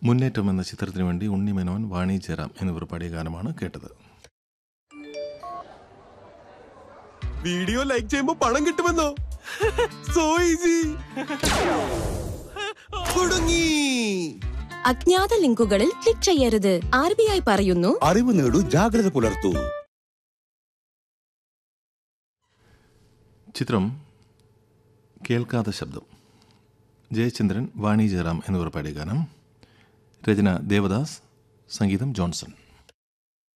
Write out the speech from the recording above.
മുന്നേറ്റം എന്ന ചിത്രത്തിനു വേണ്ടി ഉണ്ണിമേനോൻ വാണി ജയറാം എന്നിവർ പാടിയ ഗാനമാണ് കേട്ടത് വീഡിയോ ലൈക്ക് ചെയ്യുമ്പോ പണം കിട്ടുമെന്നോ സോ ഈസി കുടുങ്ങി അജ്ഞാത ലിങ്കുകളിൽ ക്ലിക്ക് ചെയ്യരുത് ആർ ബി ഐ പറയുന്നു അറിവ് നേടൂ ജാഗ്രത പുലർത്തൂ ചിത്രം കേൾക്കാത്ത ശബ്ദം ജയചന്ദ്രൻ വാണി ജയറാം എന്നിവർ പാടിയ ഗാനം രചന ദേവദാസ് സംഗീതം ജോൺസൺ